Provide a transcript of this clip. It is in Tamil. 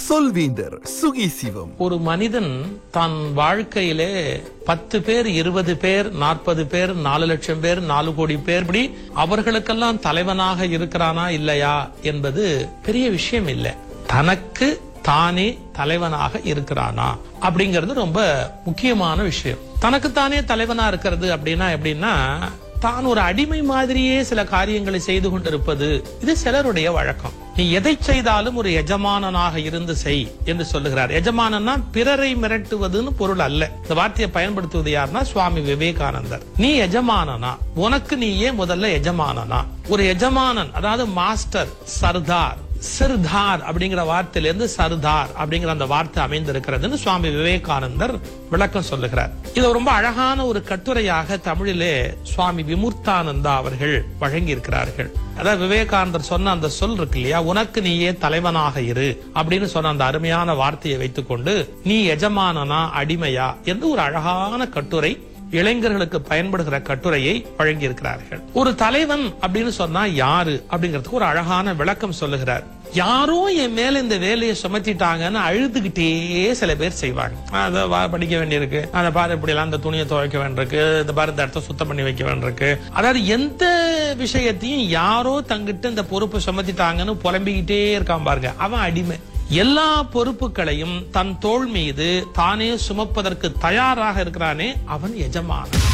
சொல்வேந்தர் சுகி சிவம் ஒரு மனிதன் தன் வாழ்க்கையிலே பத்து பேர் இருபது பேர் நாற்பது பேர் நாலு லட்சம் பேர் நாலு கோடி பேர் இப்படி அவர்களுக்கெல்லாம் தலைவனாக இருக்கிறானா இல்லையா என்பது பெரிய விஷயம் இல்லை தனக்கு தானே தலைவனாக இருக்கிறானா அப்படிங்கிறது ரொம்ப முக்கியமான விஷயம் தனக்குத்தானே தலைவனா இருக்கிறது அப்படின்னா எப்படின்னா தான் ஒரு அடிமை மாதிரியே சில காரியங்களை செய்து கொண்டிருப்பது இது சிலருடைய வழக்கம் நீ எதை செய்தாலும் ஒரு எஜமானனாக இருந்து செய் என்று சொல்லுகிறார் எஜமானன்னா பிறரை மிரட்டுவதுன்னு பொருள் அல்ல இந்த வார்த்தையை பயன்படுத்துவது யாருன்னா சுவாமி விவேகானந்தர் நீ எஜமானனா உனக்கு நீயே முதல்ல எஜமானனா ஒரு எஜமானன் அதாவது மாஸ்டர் சர்தார் சிர்தார் அப்படிங்கிற வார்த்தையிலிருந்து சர்தார் அப்படிங்கிற அந்த வார்த்தை அமைந்திருக்கிறதுன்னு சுவாமி விவேகானந்தர் விளக்கம் சொல்லுகிறார் இது ரொம்ப அழகான ஒரு கட்டுரையாக தமிழிலே சுவாமி விமுர்த்தானந்தா அவர்கள் வழங்கி இருக்கிறார்கள் அதாவது விவேகானந்தர் சொன்ன அந்த சொல் இருக்கு இல்லையா உனக்கு நீயே தலைவனாக இரு அப்படின்னு சொன்ன அந்த அருமையான வார்த்தையை வைத்துக்கொண்டு நீ எஜமானனா அடிமையா என்று ஒரு அழகான கட்டுரை இளைஞர்களுக்கு பயன்படுகிற கட்டுரையை வழங்கியிருக்கிறார்கள் ஒரு தலைவன் அப்படின்னு சொன்னா யாரு அப்படிங்கிறதுக்கு ஒரு அழகான விளக்கம் சொல்லுகிறார் யாரோ என் மேல இந்த வேலையை சுமத்திட்டாங்கன்னு அழுதுகிட்டே சில பேர் செய்வாங்க அதை வா படிக்க வேண்டியிருக்கு அதை பாரு இப்படி எல்லாம் இந்த துணியை துவைக்க வேண்டியிருக்கு இந்த பாரு இந்த இடத்த சுத்தம் பண்ணி வைக்க வேண்டியிருக்கு அதாவது எந்த விஷயத்தையும் யாரோ தங்கிட்ட இந்த பொறுப்பு சுமத்திட்டாங்கன்னு புலம்பிக்கிட்டே இருக்கான் பாருங்க அவன் அடிமை எல்லா பொறுப்புகளையும் தன் தோள் மீது தானே சுமப்பதற்கு தயாராக இருக்கிறானே அவன் எஜமானன்